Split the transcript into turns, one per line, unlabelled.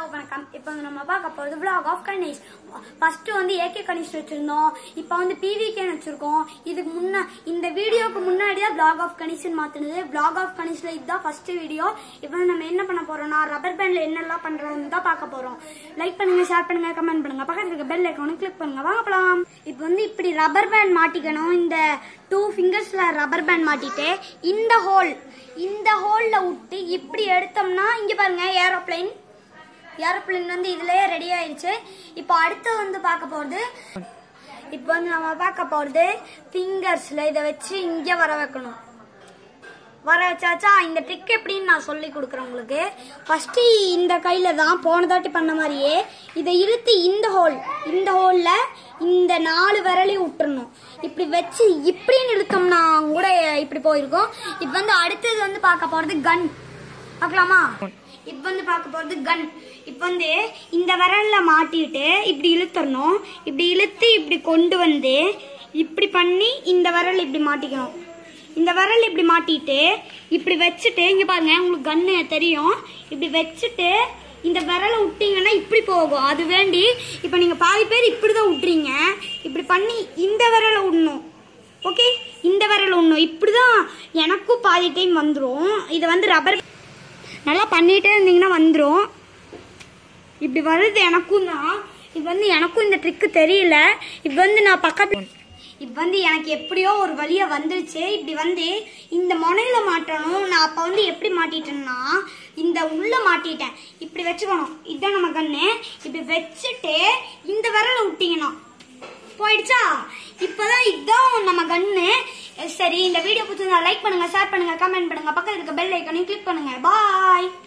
வணக்கம் இப்போ வந்து நம்ம பார்க்க போகிறது vlog ஆஃப் கணேஷ் ஃபர்ஸ்ட் வந்து ஏகே கணேஷ் வச்சிருந்தோம் இப்போ வந்து பிவிகேன்னு வச்சிருக்கோம் இதுக்கு முன்ன இந்த வீடியோக்கு முன்னாடி தான் vlog ஆஃப் கணேஷ்னு மாத்தினது vlog ஆஃப் கணேஷ்ல இதுதான் ஃபர்ஸ்ட் வீடியோ இப்போ வந்து நம்ம என்ன பண்ண போறோம்னா ரப்பர் பேண்ட்ல என்னெல்லாம் பண்றோம்னு தான் பார்க்க போறோம் லைக் பண்ணுங்க ஷேர் பண்ணுங்க கமெண்ட் பண்ணுங்க பக்கத்துல இருக்க பெல் ஐக்கானை கிளிக் பண்ணுங்க வாங்க போலாம் இப்போ வந்து இப்படி ரப்பர் பேண்ட் மாட்டிக்கணும் இந்த டூ ஃபிங்கர்ஸ்ல ரப்பர் பேண்ட் மாட்டிட்டு இந்த ஹோல் இந்த ஹோல்ல விட்டு இப்படி எடுத்தோம்னா இங்க பாருங்க ஏரோப்ளேன் ஏரோப்ளேன் வந்து இதுலயே ரெடி ஆயிடுச்சு இப்போ அடுத்து வந்து பார்க்க போறது இப்போ வந்து நம்ம பார்க்க போறது ஃபிங்கர்ஸ்ல இதை வச்சு இங்க வர வைக்கணும் வர வச்சாச்சா இந்த ட்ரிக் எப்படின்னு நான் சொல்லி கொடுக்குறேன் உங்களுக்கு ஃபர்ஸ்ட் இந்த கையில தான் போன தாட்டி பண்ண மாதிரியே இதை இழுத்து இந்த ஹோல் இந்த ஹோல்ல இந்த நாலு விரலையும் விட்டுறணும் இப்படி வச்சு இப்படின்னு இழுத்தோம்னா கூட இப்படி போயிருக்கும் இப்போ வந்து அடுத்தது வந்து பார்க்க போறது கன் பார்க்கலாமா இப்போ வந்து பார்க்க போறது கன் இப்போ வந்து இந்த விரல்ல மாட்டிட்டு இப்படி இழுத்துறணும் இப்படி இழுத்து இப்படி கொண்டு வந்து இப்படி பண்ணி இந்த விரல் இப்படி மாட்டிக்கணும் இந்த விரல் இப்படி மாட்டிட்டு இப்படி வச்சுட்டு இங்க பாருங்க உங்களுக்கு கன்னு தெரியும் இப்படி வச்சுட்டு இந்த விரலை விட்டீங்கன்னா இப்படி போகும் அது வேண்டி இப்போ நீங்க பாதி பேர் இப்படிதான் விட்டுறீங்க இப்படி பண்ணி இந்த விரலை விடணும் ஓகே இந்த விரல் விடணும் இப்படிதான் எனக்கும் பாதி டைம் வந்துடும் இது வந்து ரப்பர் நல்லா பண்ணிட்டே இருந்தீங்கன்னா வந்துடும் இப்படி வருது எனக்கும் தான் இது வந்து எனக்கும் இந்த ட்ரிக்கு தெரியல இப்போ வந்து நான் பக்கத்து இப்போ வந்து எனக்கு எப்படியோ ஒரு வழியா வந்துருச்சு இப்படி வந்து இந்த முனையில மாட்டணும் நான் அப்போ வந்து எப்படி மாட்டிட்டேன்னா இந்த உள்ள மாட்டிட்டேன் இப்படி வச்சுக்கணும் இதுதான் நம்ம கண்ணு இப்படி வச்சுட்டு இந்த விரலை விட்டீங்கன்னா போயிடுச்சா இப்போதான் இதுதான் நம்ம கண்ணு சரி இந்த வீடியோ பிடிச்சிருந்தா லைக் பண்ணுங்க ஷேர் பண்ணுங்க கமெண்ட் பண்ணுங்க பக்கத்துல இருக்க பெல் ஐக்கனையும் கிளிக் பண்ணுங்க பாய்